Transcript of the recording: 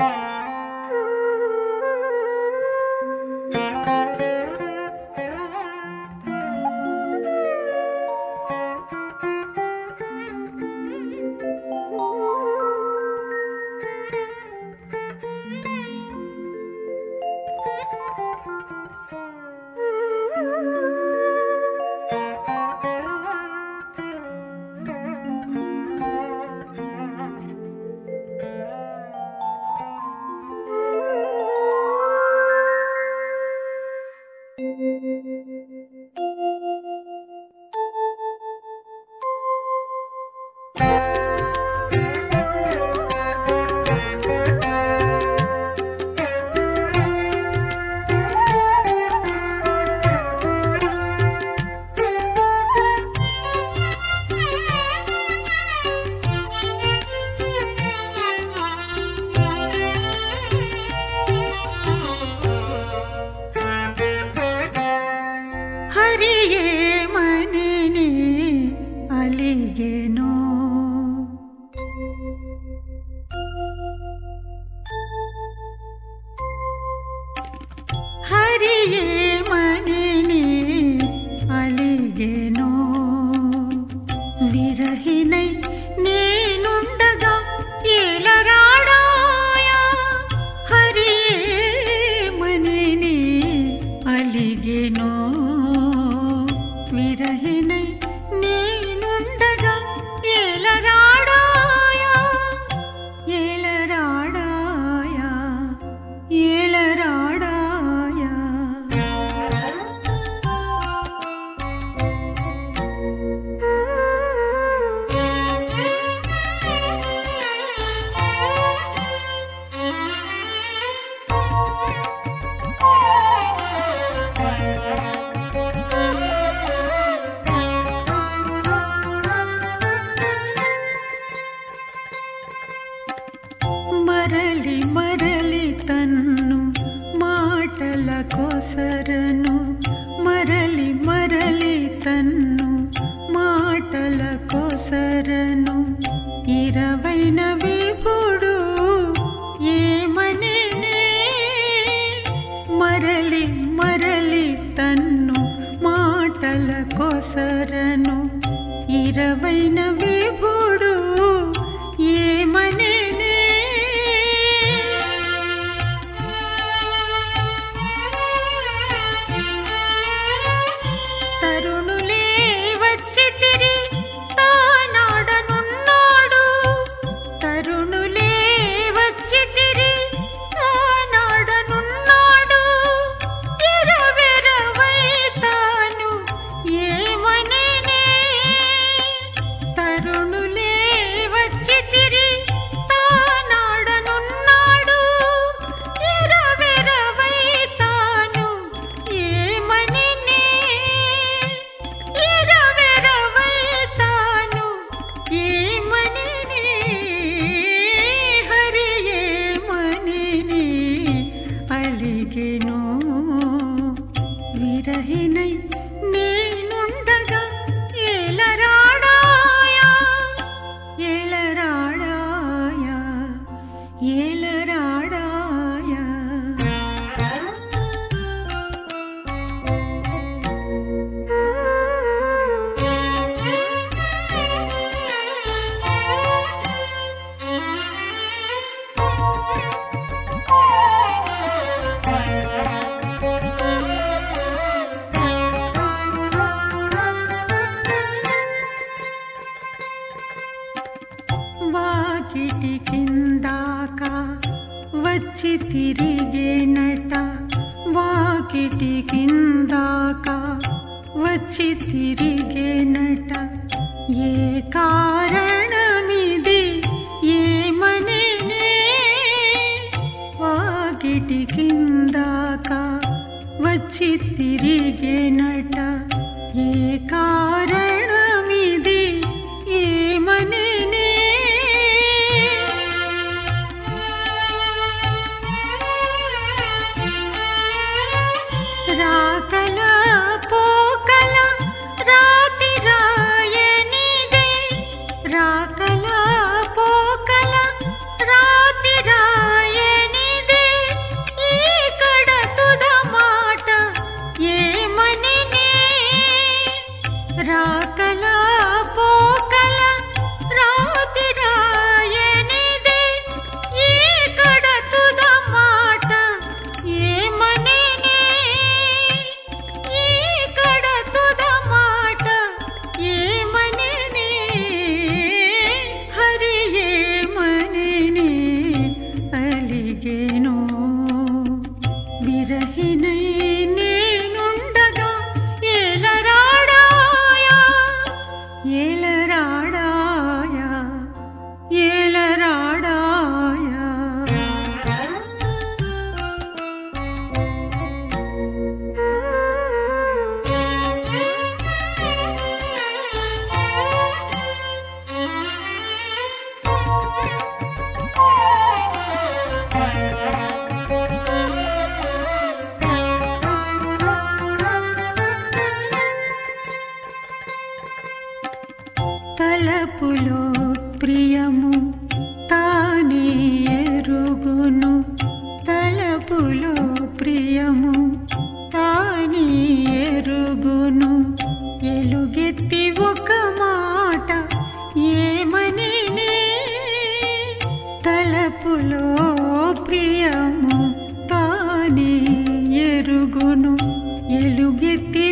హరియే మనని అలిగెను హరియే మనని అలిగెను విరహినై నేనుండగా ఏలరాడాయా హరియే మనని అలిగెను విరహినై నేనుండగా ఏలరాడాయా ఏలరాడాయా ఏలరాడాయా మరలి మరలి తన్ను మాటల కొసరను మరలి మరలి తన్ను మాటల కొసరను ఇరవైన విపుడు ఏమనేనే మరలి మరలి తన్ను మాటల కొసరను ఇరవైన విపుడు ఏమనేనే తరుణులే వచ్చి తిరి తానాడనున్నాడు తరుణులే వచ్చి తిరి తానాడనున్నాడు ఎరవెరవై తాను ఏమనేనే తరుణులే వచ్చి తిరి తానాడనున్నాడు ఎరవెరవై తాను ఏమనేనే ఎరవెరవై తాను ఏమనేనే హరి ఏమనేనే అలిగెను విరహినై నేనుండగా ఏలరాడాయా ఏలరాడాయా ఏలరాడాయా వాకిటి కిందాక వచ్చి తిరిగేనట వాకిటి కిందాక వచ్చి తిరిగేనట ఏ కారణమిది ఏమనేనే వాకిటి కిందాక వచ్చి తిరిగేనట ఏ కారణమిది ఏమనేనే రాకల పోకల రాతి రాయనిదే రాకల పోకల రాతి రాయే తానే ఎరుగును తలపులో ప్రియము తానే ఎరుగును ఎలుగెత్తి ఒక మాట ఏమని తలపులో ప్రియము తానే ఎరుగును ఎలుగెత్తి